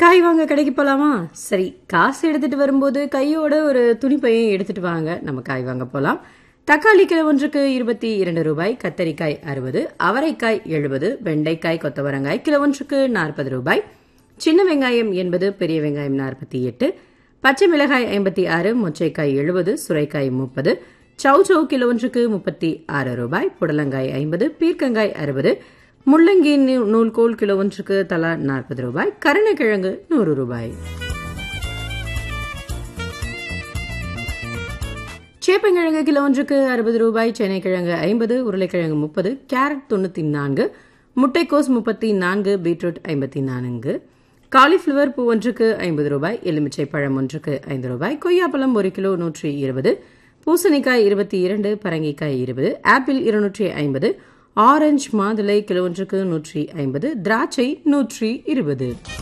காய் வாங்க கடைக்கு போலாமா சரி காசு எடுத்துட்டு வரும்போது கையோட ஒரு துணிப்பையும் எடுத்துட்டு வாங்க நம்ம காய் வாங்க போலாம் தக்காளி கிலோ ஒன்றுக்கு இருபத்தி இரண்டு ரூபாய் கத்தரிக்காய் அறுபது அவரைக்காய் எழுபது வெண்டைக்காய் கொத்தவரங்காய் கிலோ ஒன்றுக்கு நாற்பது ரூபாய் சின்ன வெங்காயம் எண்பது பெரிய வெங்காயம் நாற்பத்தி எட்டு பச்சை மிளகாய் ஐம்பத்தி ஆறு மொச்சைக்காய் எழுபது சுரைக்காய் முப்பது சவு சவு கிலோ ஒன்றுக்கு முப்பத்தி ஆறு ரூபாய் புடலங்காய் ஐம்பது பீர்க்கங்காய் அறுபது முள்ளங்கி நூ- நூல்கோல் கிலோ ஒன்றுக்கு தலா நாற்பது ரூபாய் கருணைக்கிழங்கு நூறு ரூபாய் சேப்பங்கிழங்கு கிலோ ஒன்றுக்கு அறுபது ரூபாய் சென்னைக்கிழங்கு ஐம்பது உருளைக்கிழங்கு முப்பது கேரட் தொண்ணூத்தி நான்கு முட்டைக்கோஸ் முப்பத்தி நான்கு பீட்ரூட் ஐம்பத்தி நான்கு காலிஃப்ளவர் பூ ஒன்றுக்கு ஐம்பது ரூபாய் எலுமிச்சை பழம் ஒன்றுக்கு ஐந்து ரூபாய் கொய்யாப்பழம் ஒரு கிலோ நூற்றி இருபது பூசணிக்காய் இருபத்தி இரண்டு பரங்கிக்காய் இருபது ஆப்பிள் இருநூற்றி ஐம்பது ஆரஞ்சு மாதுளை கிலோ ஒன்றுக்கு நூற்றி ஐம்பது திராட்சை நூற்றி இருபது